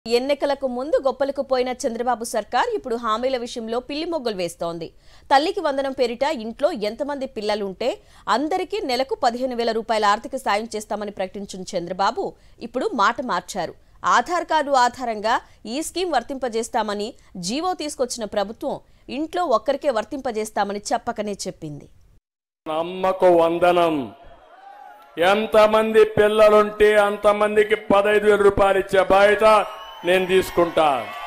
ఎన్నికలకు ముందు గొప్పలకు పోయిన చంద్రబాబు సర్కార్ ఇప్పుడు హామీల విషయంలో పిల్లి మొగ్గులు వేస్తోంది తల్లికి వందనం పేరిట ఇంట్లో ఎంతమంది పిల్లలుంటే అందరికీ నెలకు పదిహేను వేల రూపాయల ఆర్థిక సాయం చేస్తామని ప్రకటించిన చంద్రబాబు ఇప్పుడు మాట మార్చారు ఆధార్ కార్డు ఆధారంగా ఈ స్కీమ్ వర్తింపజేస్తామని జీవో తీసుకొచ్చిన ప్రభుత్వం ఇంట్లో ఒక్కరికే వర్తింపజేస్తామని చెప్పకనే చెప్పింది అమ్మకు వందనం ఎంతమంది పిల్లలుంటే అంతమందికి పదహైదు వేల రూపాయలు ఇచ్చే బాధ్యత నేను తీసుకుంటా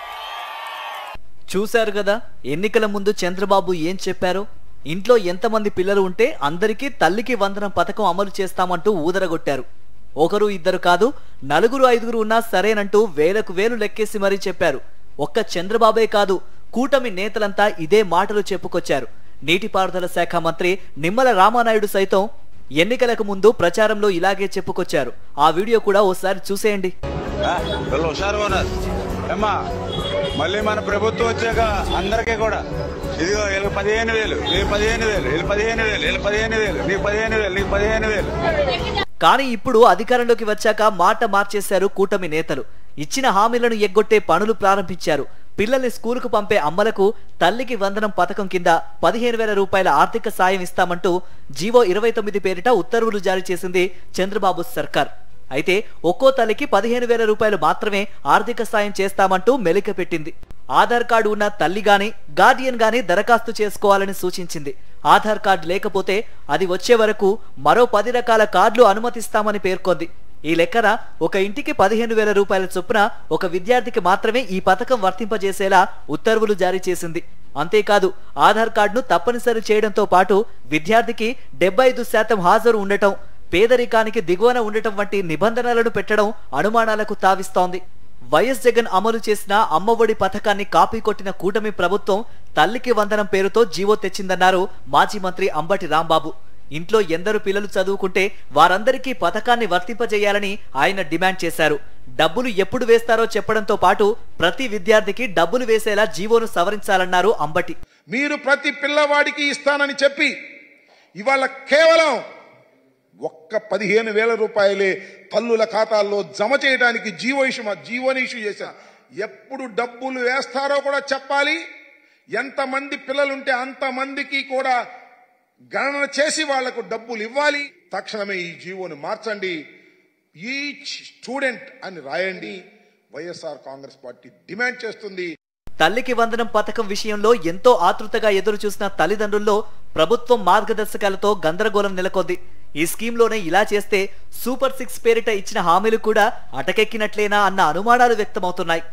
చూశారు కదా ఎన్నికల ముందు చంద్రబాబు ఏం చెప్పారు ఇంట్లో ఎంతమంది పిల్లలు ఉంటే అందరికీ తల్లికి వందనం పథకం అమలు చేస్తామంటూ ఊదరగొట్టారు ఒకరు ఇద్దరు కాదు నలుగురు ఐదుగురు ఉన్నా సరేనంటూ వేలకు వేలు లెక్కేసి మరీ చెప్పారు ఒక్క చంద్రబాబే కాదు కూటమి నేతలంతా ఇదే మాటలు చెప్పుకొచ్చారు నీటిపారుదల శాఖ మంత్రి నిమ్మల రామానాయుడు సైతం ఎన్నికలకు ముందు ప్రచారంలో ఇలాగే చెప్పుకొచ్చారు ఆ వీడియో కూడా ఓసారి చూసేయండి ఆ, వీళ్ళు హుషారుగా ఉన్నారు ఏమ్మా మళ్ళీ మన ప్రభుత్వం వచ్చాక అందరికీ కూడా ఇదిగో వీళ్ళకి పదిహేను వేలు వీళ్ళకి పదిహేను వేలు వీళ్ళు పదిహేను వేలు వీళ్ళు పదిహేను వేలు నీకు పదిహేను వేలు నీకు పదిహేను వేలు కానీ ఇప్పుడు అధికారంలోకి వచ్చాక మాట మార్చేశారు కూటమి నేతలు ఇచ్చిన హామీలను ఎగ్గొట్టే పనులు ప్రారంభించారు పిల్లల్ని స్కూలుకు పంపే అమ్మలకు తల్లికి వందనం పథకం కింద పదిహేను వేల రూపాయల ఆర్థిక సాయం ఇస్తామంటూ జీవో ఇరవై తొమ్మిది పేరిట ఉత్తర్వులు జారీ చేసింది చంద్రబాబు సర్కార్ అయితే ఒక్కో తల్లికి పదిహేను వేల రూపాయలు మాత్రమే ఆర్థిక సాయం చేస్తామంటూ మెలిక పెట్టింది ఆధార్ కార్డు ఉన్న తల్లి గాని గార్డియన్ గాని దరఖాస్తు చేసుకోవాలని సూచించింది ఆధార్ కార్డు లేకపోతే అది వచ్చే వరకు మరో పది రకాల కార్డులు అనుమతిస్తామని పేర్కొంది ఈ లెక్కన ఒక ఇంటికి పదిహేను వేల రూపాయల చొప్పున ఒక విద్యార్థికి మాత్రమే ఈ పథకం వర్తింపజేసేలా ఉత్తర్వులు జారీ చేసింది అంతేకాదు ఆధార్ కార్డును తప్పనిసరి చేయడంతో పాటు విద్యార్థికి డెబ్బై ఐదు శాతం హాజరు ఉండటం పేదరికానికి దిగువన ఉండటం వంటి నిబంధనలను పెట్టడం అనుమానాలకు తావిస్తోంది వైఎస్ జగన్ అమలు చేసిన అమ్మఒడి పథకాన్ని కాపీ కొట్టిన కూటమి ప్రభుత్వం తల్లికి వందనం పేరుతో జీవో తెచ్చిందన్నారు మాజీ మంత్రి అంబటి రాంబాబు ఇంట్లో ఎందరు పిల్లలు చదువుకుంటే వారందరికీ పథకాన్ని వర్తింపజేయాలని ఆయన డిమాండ్ చేశారు డబ్బులు ఎప్పుడు వేస్తారో చెప్పడంతో పాటు ప్రతి విద్యార్థికి డబ్బులు వేసేలా జీవోను సవరించాలన్నారు అంబటి మీరు ప్రతి పిల్లవాడికి ఇస్తానని చెప్పి ఇవాళ కేవలం ఒక్క పదిహేను వేల రూపాయలే తల్లుల ఖాతాల్లో జమ చేయడానికి జీవో ఇష్యూ జీవోని ఇష్యూ చేశా ఎప్పుడు డబ్బులు వేస్తారో కూడా చెప్పాలి ఎంతమంది పిల్లలుంటే అంతమందికి కూడా గణన చేసి వాళ్లకు డబ్బులు ఇవ్వాలి తక్షణమే ఈ జీవోని మార్చండి ఈచ్ స్టూడెంట్ అని రాయండి వైఎస్ఆర్ కాంగ్రెస్ పార్టీ డిమాండ్ చేస్తుంది తల్లికి వందనం పథకం విషయంలో ఎంతో ఆతృతగా ఎదురు చూసిన తల్లిదండ్రుల్లో ప్రభుత్వం మార్గదర్శకాలతో గందరగోళం నెలకొంది ఈ స్కీమ్లోనే ఇలా చేస్తే సూపర్ సిక్స్ పేరిట ఇచ్చిన హామీలు కూడా అటకెక్కినట్లేనా అన్న అనుమానాలు వ్యక్తమవుతున్నాయి